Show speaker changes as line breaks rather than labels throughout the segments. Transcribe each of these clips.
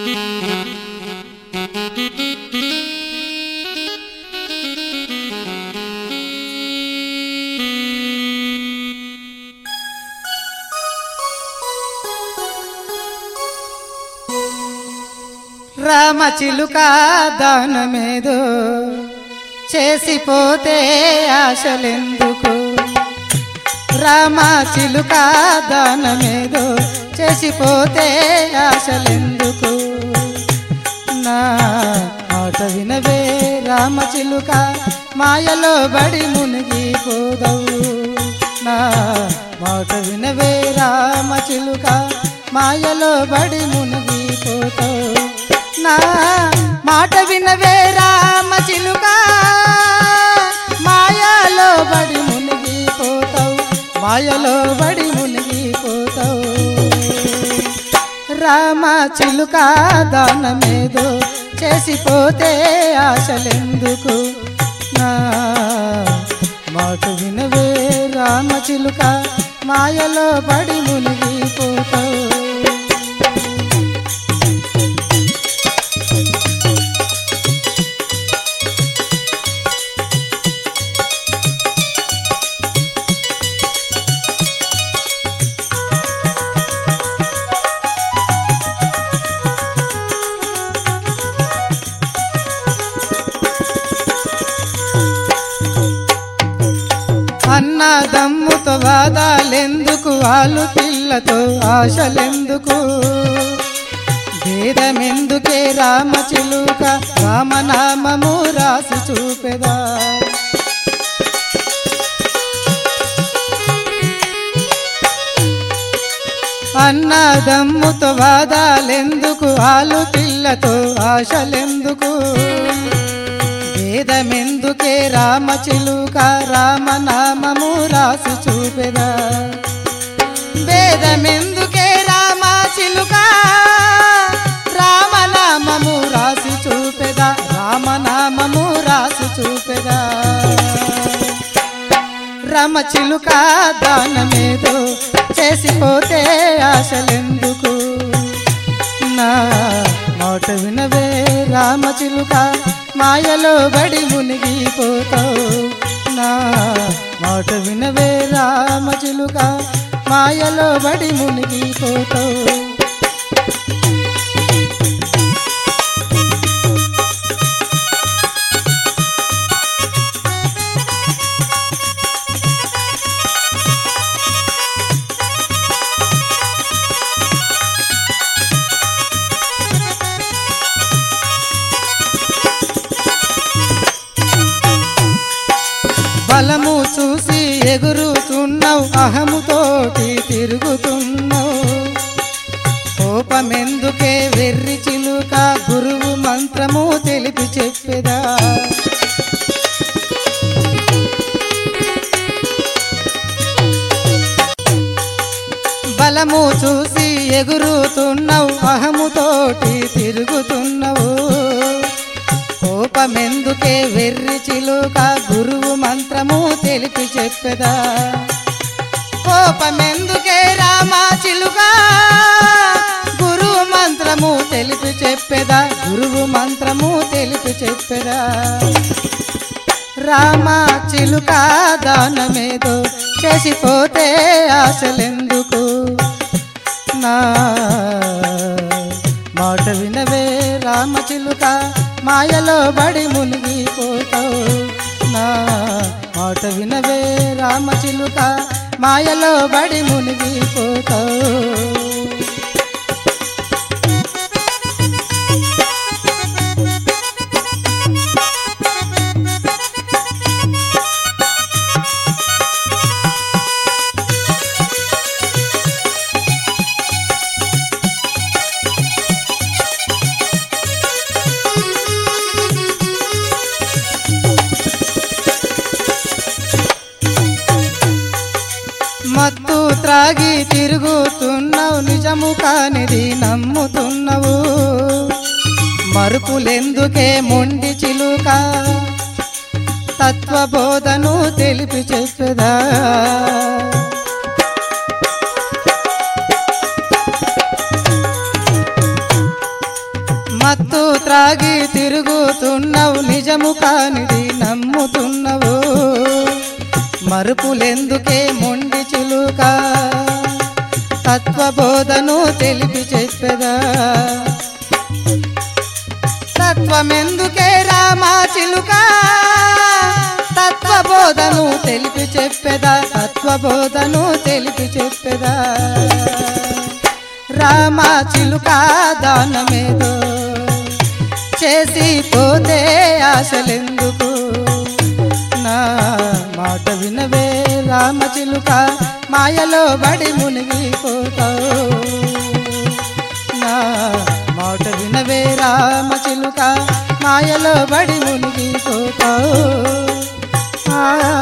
రామ చిలుక దానమేదో చేసిపోతే ఆశలెందుకు రామ చిలుక దానమేదో చేసిపోతే ఆశలెందుకు నా మాట వినవే రామ చిలుక మాయలో బడి మునిగిపోదవు నా మాట వినవే రామ చిలుక మాయలో బడి మునిగిపోతావు నా మాట వినవే రామ చిలుక మాయలో బడి మునిగిపోతావు మాయలో బడి మునిగిపోతావు రామ చిలుక దానమేదో చేసిపోతే ఆశలెందుకు నా మాట వినవే రామ చిలుక మాయలో పడి మునిగిపోతావు అన్నదమ్ముతో వాదాలెందుకు వాళ్ళు పిల్లతో ఆశలెందుకు భేదమెందుకే రామ చిలుక రామనామము రాసి చూపెదా అన్నదమ్ముతో వాదాలెందుకు ఆలు పిల్లతో ఆశలెందుకు వేదమెందుకే రామ చిలుక రామనామము రాసి చూపెదా వేదమెందుకే రామ చిలుక రామనామము రాసి చూపెదా రామనామము రాసి చూపెదా రమ చిలుక దానమేదో చేసిపోతే ఆశలెందుకు నా మాట వినవే రామ చిలుక మాయలో బడి మునిగిపోతావు నా మాట వినవే రామ చిలుక మాయలో బడి మునిగిపోతావు బలము చూసి ఎగురుతున్నావు అహముతోటి తిరుగుతున్నావు కోపమెందుకే వెర్రి చిలుక గురువు మంత్రము తెలిపి చెప్పెదా బలము చూసి ఎగురుతున్నావు అహముతోటి తిరుగుతున్నావు కోపమెందుకే వెర్రి చిలుక గురువు మంత్రము తెలిపి చెప్పెదా కోపమెందుకే రామ చిలుక గురువు మంత్రము తెలిపి చెప్పెదా గురువు మంత్రము తెలిపి చెప్పెదా రామ చిలుక దానమేదో చేసిపోతే ఆశలెందుకు నా మాట వినవే రామ చిలుక మాయలో బడి మునిగిపోతావు నా మాట వినవే రామ చిలుక మాయలో బడి మునిగిపోతావు మత్తు త్రాగి తిరుగుతున్నావు నిజము కానిది నమ్ముతున్నావు మరుపులెందుకే మొండి చిలుక తత్వబోధను తెలిపి చెప్పదా మత్తు త్రాగి తిరుగుతున్నావు నిజము కానిది నమ్ముతున్నావు మరుపులెందుకే మొండి చిలుక తత్వబోధను తెలిపి చెప్పెదా తత్వమెందుకే రామా చిలుక తత్వబోధను తెలిపి చెప్పెదా తత్వబోధను తెలిపి చెప్పెదా రామా చిలుక దానమేదో చేసి పోతే ఆశలెందుకు నా మాట వినవే రామ చిలుక మాయలో బడి మునిగిపోతావు నా మాట వినవే రామ చిలుక మాయలో బడి మునిగిపోతావు ఆ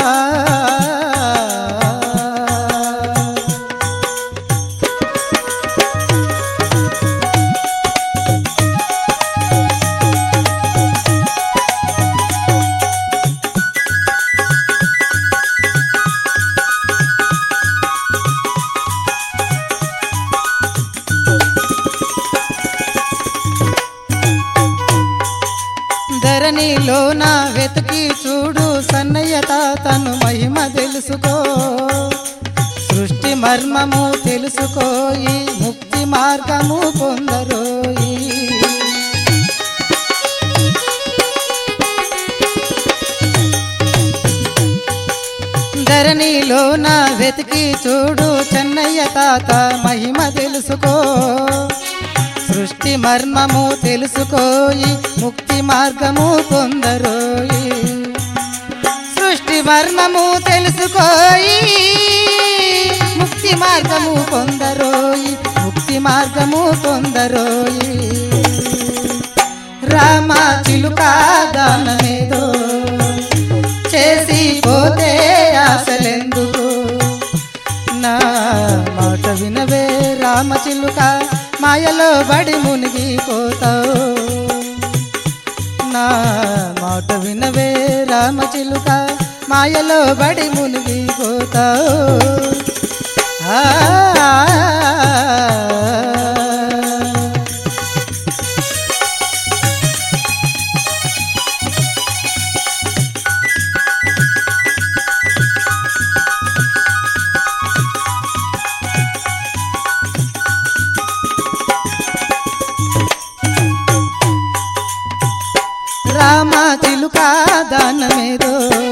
ధరణిలోన వెతికి చూడు సన్నయ్య తాతను మహిమ తెలుసుకో సృష్టి మర్మము తెలుసుకోయి ముక్తి మార్గము పొందరోయి ధరణిలోన వెతికి చూడు చెన్నయ్య తాత మహిమ తెలుసుకో సృష్టి మర్మము తెలుసుకోయి ముక్తి మార్గము పొందరోయి సృష్టి మర్మము తెలుసుకోయి ముక్తి మార్గము పొందరోయి ముక్తి మార్గము పొందరోయి రామ చిలుక దానమేదో చేసి పోతే ఆశలెందుకు నా మాట వినవే రామ చిలుక మాయలో బడి మునిగిపోతావు నా మాట వినవే రామ చిలుక మాయలో బడి మునిగిపోతావు ఆ రామ చిలుక దానమేదో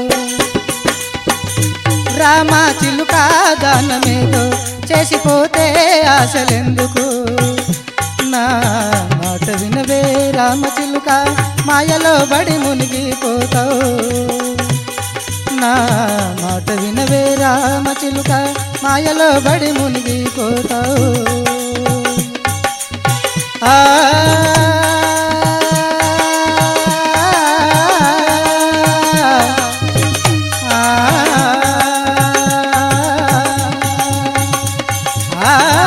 రామ చిలుక దానమేదో చేసిపోతే ఆశలెందుకు నా మాట వినవే రామ చిలుక మాయలో బడి మునిగిపోతావు నా మాట వినవే రామ చిలుక మాయలో బడి మునిగిపోతావు ఆ ఆ